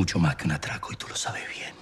mucho más que un atraco y tú lo sabes bien.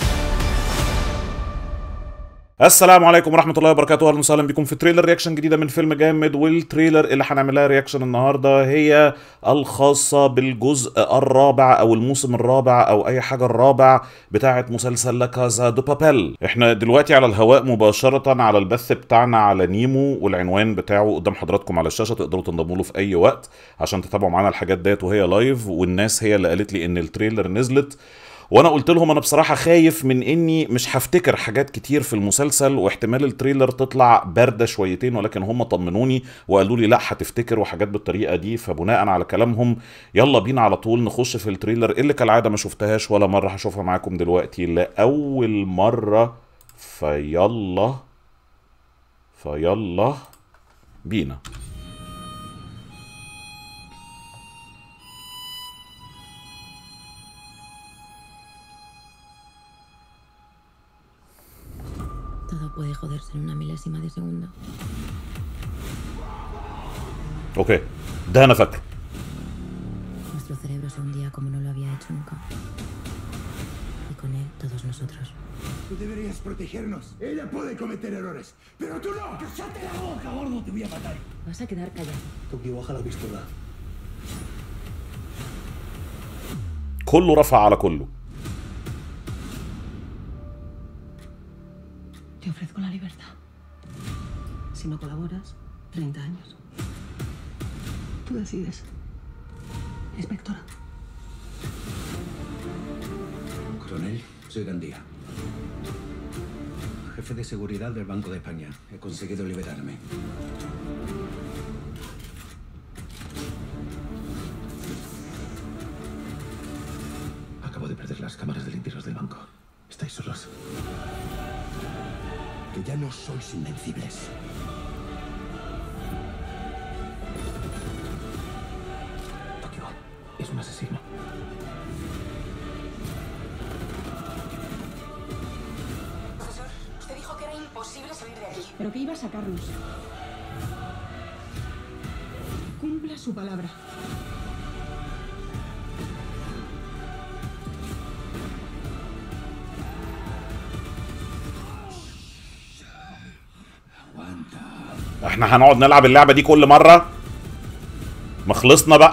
السلام عليكم ورحمة الله وبركاته أهلا وسهلا بكم في تريلر رياكشن جديدة من فيلم جامد والتريلر اللي هنعمل لها رياكشن النهاردة هي الخاصة بالجزء الرابع أو الموسم الرابع أو أي حاجة الرابع بتاعة مسلسل لا كازا دو بابيل احنا دلوقتي على الهواء مباشرة على البث بتاعنا على نيمو والعنوان بتاعه قدام حضراتكم على الشاشة تقدروا تنضموا له في أي وقت عشان تتابعوا معانا الحاجات ديت وهي لايف والناس هي اللي قالت لي إن التريلر نزلت وانا قلت لهم انا بصراحه خايف من اني مش هفتكر حاجات كتير في المسلسل واحتمال التريلر تطلع بارده شويتين ولكن هم طمنوني وقالوا لي لا هتفتكر وحاجات بالطريقه دي فبناء على كلامهم يلا بينا على طول نخش في التريلر اللي كالعاده ما شفتهاش ولا مره هشوفها معاكم دلوقتي لاول مره فيلا فيلا بينا Todo puede joderse en una milésima de segundo. اوكي ده انا فاكره Nuestro cerebro se hundía como no lo había hecho nunca. Y con él todos nosotros. Tú deberías protegernos. Ella puede cometer errores, pero tú no. ¡Cállate la boca, gordo! Te voy a matar. Vas a quedar callado. Tokio, baja la pistola. كله رفع على كله Te ofrezco la libertad. Si no colaboras, 30 años. Tú decides. Inspectora. Coronel, soy Gandía. Jefe de seguridad del Banco de España. He conseguido liberarme. Acabo de perder las cámaras de limpios del banco. Estáis solos. Que ya no sois invencibles. Tokio es un asesino. Profesor, usted dijo que era imposible salir de aquí. ¿Pero qué iba a sacarnos? Cumpla su palabra. احنا هنقعد نلعب اللعبه دي كل مره ما خلصنا بقى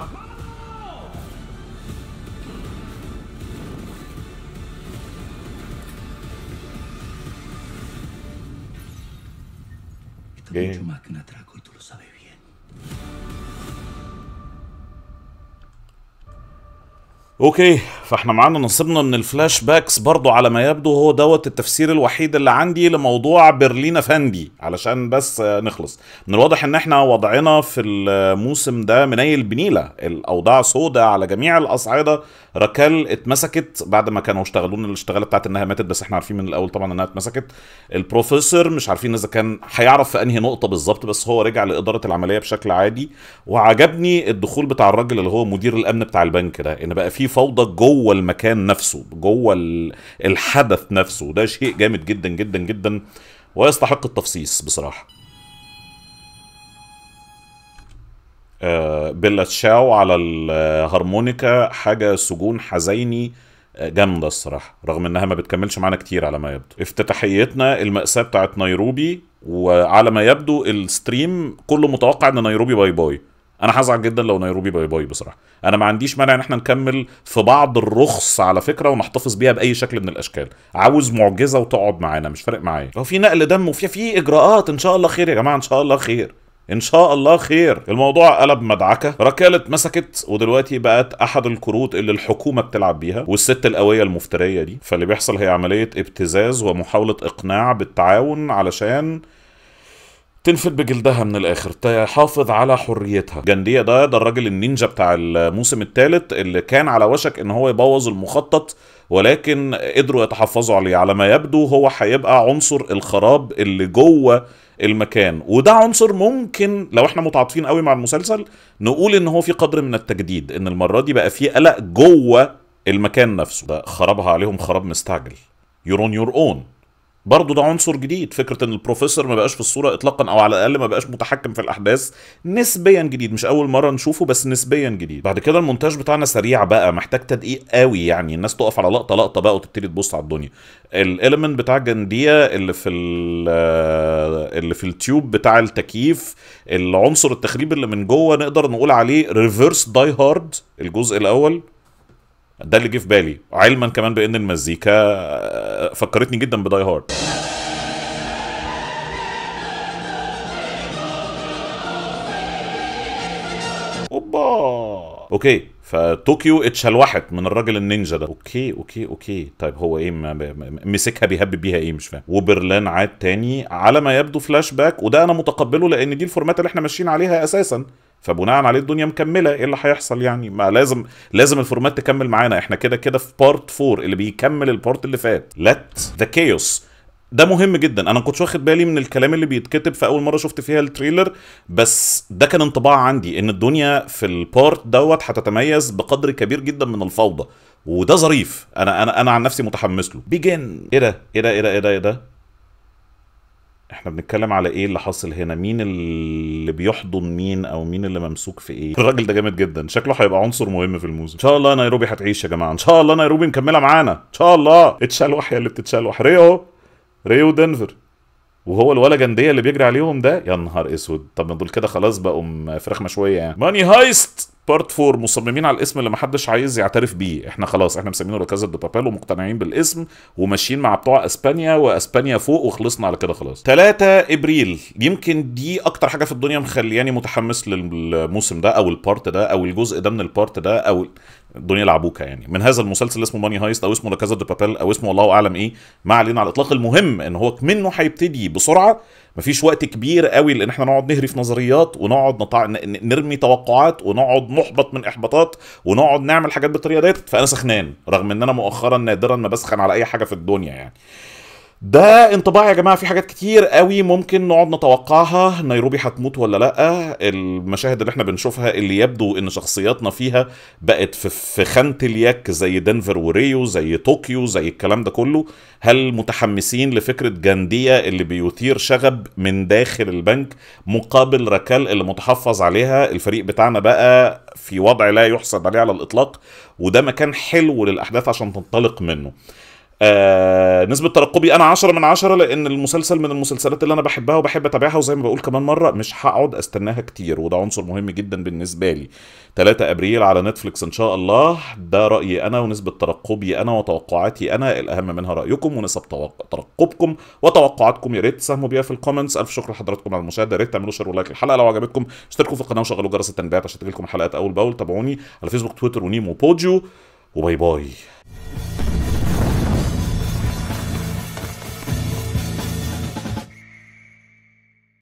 Esto Bien. es mucho más que un atraco y tú lo sabes bien. اوكي فاحنا معانا نصيبنا من الفلاش باكس برضو على ما يبدو هو دوت التفسير الوحيد اللي عندي لموضوع برلين افندي علشان بس آه، نخلص من الواضح ان احنا وضعنا في الموسم ده منيل بنيله الاوضاع سودة على جميع الاصعده راكال اتمسكت بعد ما كانوا اشتغلوا لنا الاشتغاله بتاعت انها ماتت بس احنا عارفين من الاول طبعا انها اتمسكت البروفيسور مش عارفين اذا كان هيعرف في انهي نقطه بالظبط بس هو رجع لاداره العمليه بشكل عادي وعجبني الدخول بتاع الراجل اللي هو مدير الامن بتاع البنك ده ان بقى في فوضى جوه المكان نفسه جوه ال- الحدث نفسه ده شيء جامد جدا جدا جدا ويستحق التفصيص بصراحه آه، بيلا تشاو على الهارمونيكا حاجه سجون حزيني آه، جامده الصراحه رغم انها ما بتكملش معانا كتير على ما يبدو افتتاحيتنا المأساة بتاعت نيروبي وعلى ما يبدو الستريم كله متوقع ان نيروبي باي باي انا هزعل جدا لو نيروبي باي باي بصراحه انا ما عنديش مانع ان احنا نكمل في بعض الرخص على فكره ونحتفظ بيها باي شكل من الاشكال عاوز معجزه وتقعد معانا مش فارق معايا لو في نقل دم وفي في اجراءات ان شاء الله خير يا جماعه ان شاء الله خير ان شاء الله خير الموضوع قلب مدعكه راكال اتمسكت ودلوقتي بقت احد الكروت اللي الحكومه بتلعب بيها والست القويه المفتريه دي فاللي بيحصل هي عمليه ابتزاز ومحاوله اقناع بالتعاون علشان تنفد بجلدها من الاخر تحافظ على حريتها جندية ده ده الراجل النينجا بتاع الموسم الثالث اللي كان على وشك ان هو يبوظ المخطط ولكن قدروا يتحفظوا عليه على ما يبدو هو هيبقى عنصر الخراب اللي جوه المكان وده عنصر ممكن لو احنا متعاطفين قوي مع المسلسل نقول ان هو في قدر من التجديد ان المره دي بقى في قلق جوه المكان نفسه ده خربها عليهم خراب مستعجل يور اون يور اون برضه ده عنصر جديد فكره ان البروفيسور ما بقاش في الصوره اطلاقا او على الاقل ما بقاش متحكم في الاحداث نسبيا جديد مش اول مره نشوفه بس نسبيا جديد بعد كده المونتاج بتاعنا سريع بقى محتاج تدقيق قوي يعني الناس تقف على لقطه لقطه بقى وتبتدي تبص على الدنيا الاليمنت بتاع جنديه اللي في ال- اللي في التيوب بتاع التكييف العنصر التخريب اللي من جوه نقدر نقول عليه ريفرس داي هارد الجزء الاول ده اللي جه في بالي علما كمان بان المزيكا آه، فكرتني جدا بداي هارد اوبا اوكي فطوكيو اتشلوحت من الراجل النينجا ده اوكي اوكي اوكي طيب هو ايه ما- ما- ما- مسكها بيهبب بيها ايه مش فاهم وبرلين عاد تاني على ما يبدو فلاش باك وده انا متقبله لان دي الفورمات اللي احنا ماشيين عليها اساسا فبناء عليه الدنيا مكمله ايه اللي هيحصل يعني ما لازم لازم الفورمات تكمل معانا احنا كده كده في بارت 4 اللي بيكمل البارت اللي فات لت ذا كيوس ده مهم جدا انا ما كنتش واخد بالي من الكلام اللي بيتكتب في اول مره شفت فيها التريلر بس ده كان انطباع عندي ان الدنيا في البارت دوت هتتميز بقدر كبير جدا من الفوضى وده ظريف انا انا انا عن نفسي متحمس له بيجن ايه ده ايه ده ايه ده ايه ده ايه ده احنا بنتكلم على ايه اللي حاصل هنا مين اللي بيحضن مين او مين اللي ممسوك في ايه الراجل ده جامد جدا شكله هيبقى عنصر مهم في الموسم ان شاء الله نيروبي هتعيش يا جماعه ان شاء الله نيروبي مكمله معانا ان شاء الله اتشلوح يا اللي بتتشلوح ريو ريو دنفر وهو الولا جنديه اللي بيجري عليهم ده يا نهار اسود طب ما دول كده خلاص بقوا م- فراخ مشويه يعني ماني هايست بارت 4 مصممين على الاسم اللي محدش عايز يعترف بيه احنا خلاص احنا مسمينه لكازا دو بابيل ومقتنعين بالاسم وماشيين مع بتوع اسبانيا واسبانيا فوق وخلصنا على كده خلاص 3 ابريل يمكن دي اكتر حاجه في الدنيا مخلياني متحمس للموسم ده او البارت ده او الجزء ده من البارت ده او الدنيا لعبوكه يعني من هذا المسلسل اللي اسمه ماني هايست او اسمه لكازا دو بابيل او اسمه الله اعلم ايه ما علينا على الاطلاق المهم ان هو منه هيبتدي بسرعه مفيش وقت كبير قوي لان احنا نقعد نهري في نظريات ونقعد نطع... ن- ن- نرمي توقعات ونقعد نحبط من احباطات ونقعد نعمل حاجات بالطريقه ديت فانا سخنان رغم ان انا مؤخرا نادرا ما بسخن على اي حاجه في الدنيا يعني ده انطباع يا جماعه في حاجات كتير قوي ممكن نقعد نتوقعها نيروبي هتموت ولا لا المشاهد اللي احنا بنشوفها اللي يبدو ان شخصياتنا فيها بقت في في خانه اليك زي دنفر وريو زي طوكيو زي الكلام ده كله هل متحمسين لفكره جانديه اللي بيثير شغب من داخل البنك مقابل ركال اللي متحفظ عليها الفريق بتاعنا بقى في وضع لا يحسد عليه على الاطلاق وده مكان حلو للاحداث عشان تنطلق منه آه نسبة ترقبي أنا 10 من 10 لأن المسلسل من المسلسلات اللي أنا بحبها وبحب أتابعها وزي ما بقول كمان مرة مش هقعد أستناها كتير وده عنصر مهم جدا بالنسبة لي 3 أبريل على نتفليكس إن شاء الله ده رأيي أنا ونسبة ترقبي أنا وتوقعاتي أنا الأهم منها رأيكم ونسب توق- ترقبكم وتوقعاتكم يا ريت تساهموا بيها في الكومنتس ألف شكر لحضراتكم على المشاهدة يا ريت تعملوا شير ولايك للحلقة لو عجبتكم اشتركوا في القناة وشغلوا جرس التنبيهات عشان تجيلكم الحلقات أول بأول تابعوني على فيسبوك تويتر ونيمو بوجو وباي باي